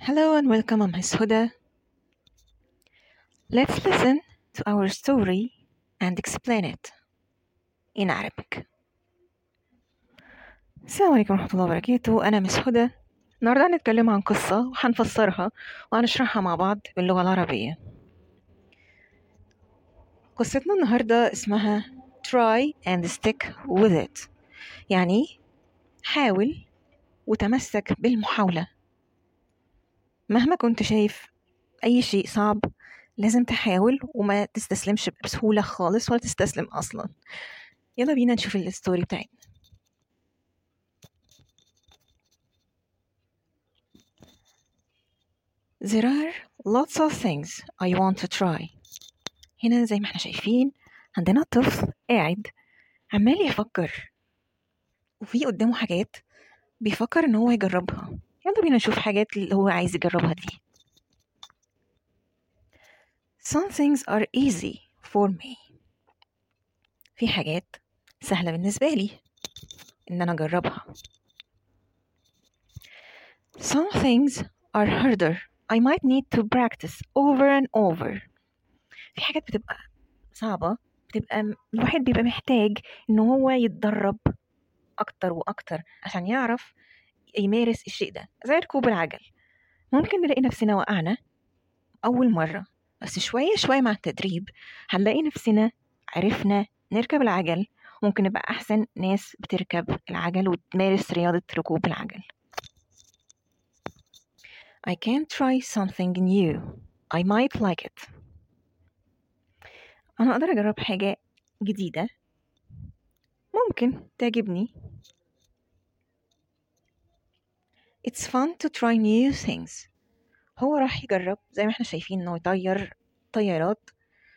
Hello and welcome, I'm Miss Huda. Let's listen to our story and explain it in Arabic. السلام عليكم ورحمة الله وبركاته أنا مس هدى النهاردة هنتكلم عن قصة وهنفسرها وهنشرحها مع بعض باللغة العربية قصتنا النهاردة اسمها try and stick with it يعني حاول وتمسك بالمحاولة مهما كنت شايف أي شيء صعب لازم تحاول وما تستسلمش بسهولة خالص ولا تستسلم أصلا يلا بينا نشوف الستوري بتاعتنا There are lots of things I want to try. هنا زي ما احنا شايفين عندنا طفل قاعد عمال يفكر وفي قدامه حاجات بيفكر ان هو يجربها يلا بينا نشوف حاجات اللي هو عايز يجربها دي Some things are easy for me في حاجات سهلة بالنسبة لي إن أنا أجربها Some things are harder I might need to practice over and over في حاجات بتبقى صعبة بتبقى م- الواحد بيبقى محتاج إن هو يتدرب أكتر وأكتر عشان يعرف يمارس الشيء ده زي ركوب العجل ممكن نلاقي نفسنا وقعنا أول مرة بس شوية شوية مع التدريب هنلاقي نفسنا عرفنا نركب العجل ممكن نبقى أحسن ناس بتركب العجل وتمارس رياضة ركوب العجل I can try something new I might like it أنا أقدر أجرب حاجة جديدة ممكن تعجبني It's fun to try new things هو راح يجرب زي ما احنا شايفين انه يطير طيارات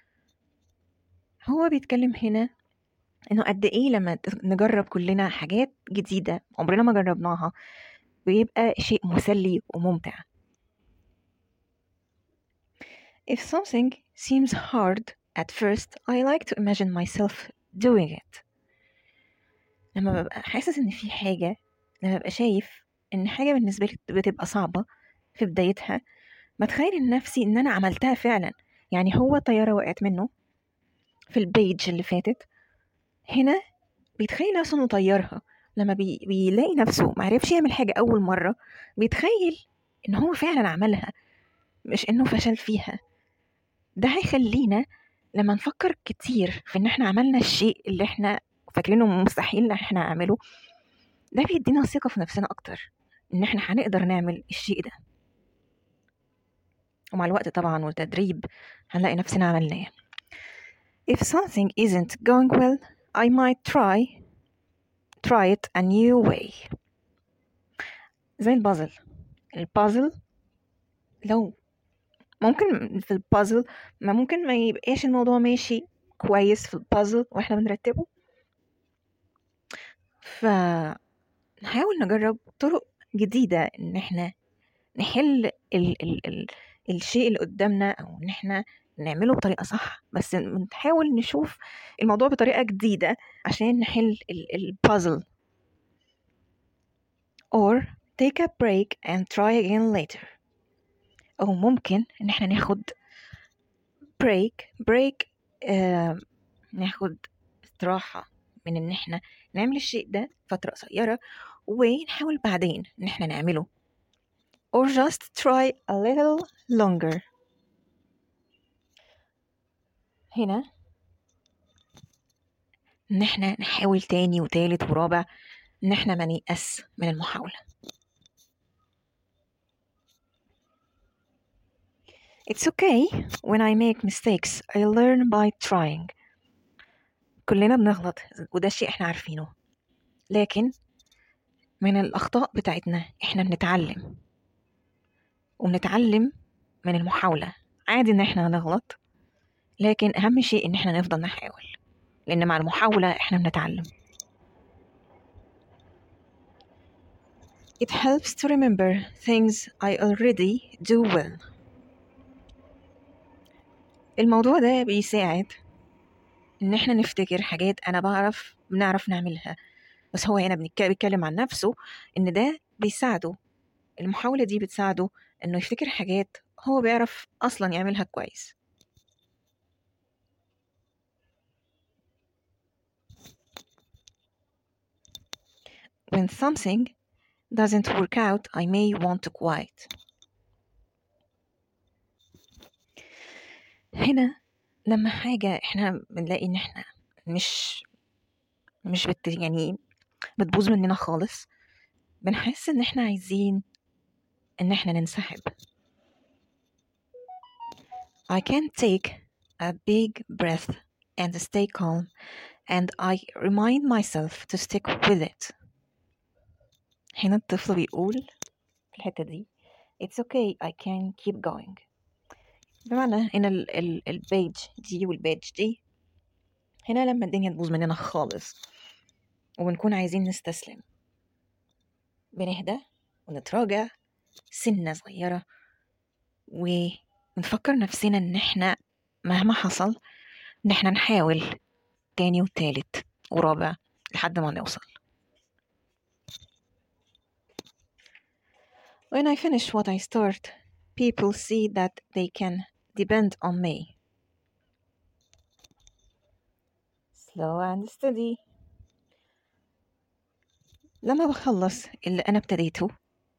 هو بيتكلم هنا انه قد ايه لما ت- نجرب كلنا حاجات جديدة عمرنا ما جربناها بيبقى شيء مسلي وممتع If something seems hard at first I like to imagine myself doing it لما ببقى حاسس ان في حاجة لما ببقى شايف ان حاجة بالنسبة لي بتبقى صعبة في بدايتها بتخيل لنفسي ان انا عملتها فعلا يعني هو طيارة وقعت منه في البيج اللي فاتت هنا بيتخيل نفسه انه طيرها لما بي... بيلاقي نفسه معرفش يعمل حاجة أول مرة بيتخيل إن هو فعلا عملها مش إنه فشل فيها ده هيخلينا لما نفكر كتير في إن إحنا عملنا الشيء اللي إحنا فاكرينه مستحيل إن إحنا نعمله ده بيدينا ثقة في نفسنا أكتر إن إحنا هنقدر نعمل الشيء ده ومع الوقت طبعا والتدريب هنلاقي نفسنا عملناه If something isn't going well I might try try it a new way زي البازل البازل لو ممكن في البازل ما ممكن ما يبقاش الموضوع ماشي كويس في البازل واحنا بنرتبه فنحاول نجرب طرق جديدة ان احنا نحل ال ال ال الشيء اللي قدامنا او ان احنا نعمله بطريقة صح بس بنحاول نشوف الموضوع بطريقة جديدة عشان نحل البازل or take a break and try again later أو ممكن إن احنا ناخد break break آه ناخد استراحة من إن احنا نعمل الشيء ده فترة قصيرة ونحاول بعدين إن احنا نعمله or just try a little longer هنا إن احنا نحاول تاني وتالت ورابع إن احنا ما نيأس من المحاولة It's okay when I make mistakes I learn by trying كلنا بنغلط وده شيء احنا عارفينه لكن من الأخطاء بتاعتنا احنا بنتعلم وبنتعلم من المحاولة عادي ان احنا نغلط لكن أهم شيء ان احنا نفضل نحاول لأن مع المحاولة احنا بنتعلم It helps to remember things I already do well الموضوع ده بيساعد ان احنا نفتكر حاجات انا بعرف بنعرف نعملها بس هو هنا بنك- بيتكلم عن نفسه ان ده بيساعده المحاولة دي بتساعده إنه يفتكر حاجات هو بيعرف أصلا يعملها كويس When something doesn't work out, I may want to quit. هنا لما حاجة احنا بنلاقي ان احنا مش مش بت يعني بتبوظ مننا خالص بنحس ان احنا عايزين ان احنا ننسحب I can take a big breath and stay calm and I remind myself to stick with it هنا الطفل بيقول في الحتة دي It's okay I can keep going بمعنى إن ال ال البيج دي والبيج دي هنا لما الدنيا تبوظ مننا خالص وبنكون عايزين نستسلم بنهدى ونتراجع سنة صغيرة ونفكر نفسنا إن إحنا مهما حصل إن إحنا نحاول تاني وتالت ورابع لحد ما نوصل When I finish what I start, people see that they can depend on me. Slow and steady. لما بخلص اللي أنا ابتديته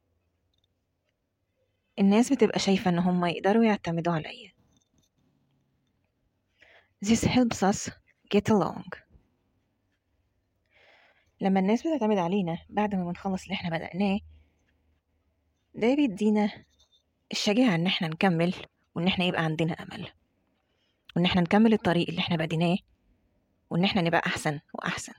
الناس بتبقى شايفة إن هم يقدروا يعتمدوا عليا. This helps us get along. لما الناس بتعتمد علينا بعد ما بنخلص اللي احنا بدأناه ده بيدينا الشجاعة إن احنا نكمل وإن احنا يبقى عندنا أمل وإن احنا نكمل الطريق اللي احنا بديناه وإن احنا نبقى أحسن وأحسن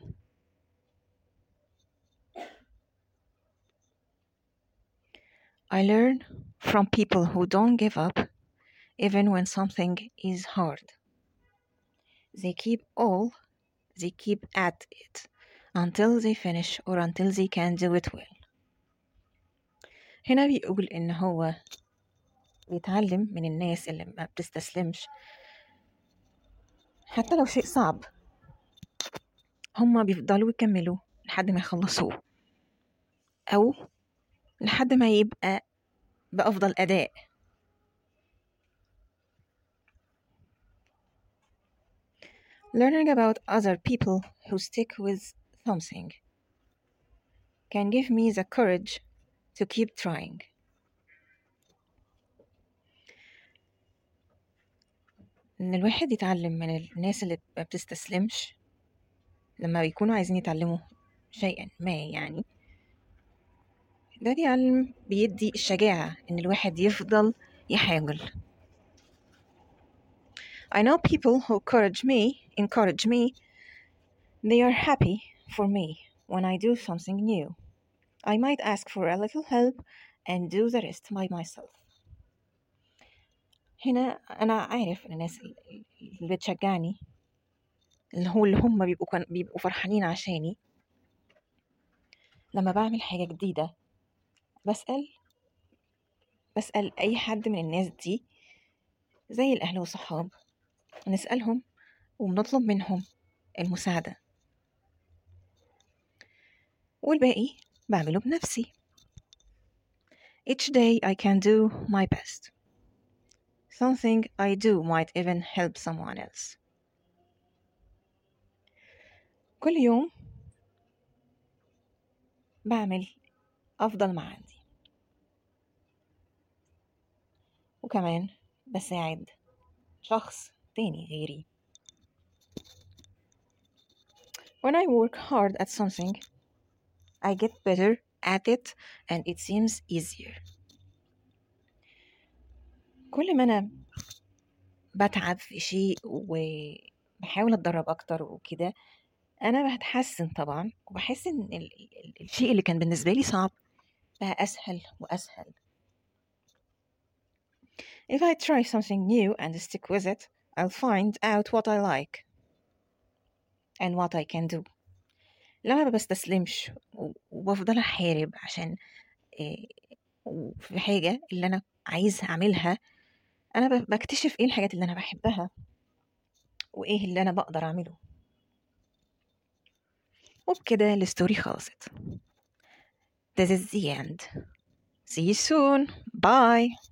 I learn from people who don't give up even when something is hard. They keep all, they keep at it until they finish or until they can do it well. هنا بيقول إن هو بيتعلم من الناس اللي ما بتستسلمش حتى لو شيء صعب هما بيفضلوا يكملوا لحد ما يخلصوه أو لحد ما يبقى بأفضل أداء Learning about other people who stick with something can give me the courage to keep trying. إن الواحد يتعلم من الناس اللي ما بتستسلمش لما بيكونوا عايزين يتعلموا شيئا ما يعني ده بيعلم بيدي الشجاعة إن الواحد يفضل يحاول I know people who encourage me encourage me they are happy for me when I do something new I might ask for a little help and do the rest by myself هنا أنا عارف إن الناس اللي بتشجعني اللي هو اللي هم بيبقوا كان بيبقوا فرحانين عشاني لما بعمل حاجة جديدة بسأل بسأل أي حد من الناس دي زي الأهل والصحاب نسألهم وبنطلب منهم المساعدة والباقي بعمله بنفسي Each day I can do my best. Something I do might even help someone else. كل يوم بعمل أفضل ما عندي وكمان بساعد شخص تاني غيري When I work hard at something, I get better at it and it seems easier. كل ما أنا بتعب في شيء وبحاول أتدرب أكتر وكده أنا بتحسن طبعا وبحس إن ال- ال- الشيء اللي كان بالنسبة لي صعب بقى أسهل وأسهل. If I try something new and stick with it, I'll find out what I like and what I can do. لما ما بستسلمش و- وبفضل أحارب عشان إيه، في حاجة اللي أنا عايزة أعملها أنا ب- بكتشف إيه الحاجات اللي أنا بحبها وإيه اللي أنا بقدر أعمله وبكده الستوري خلصت This is the end see you soon bye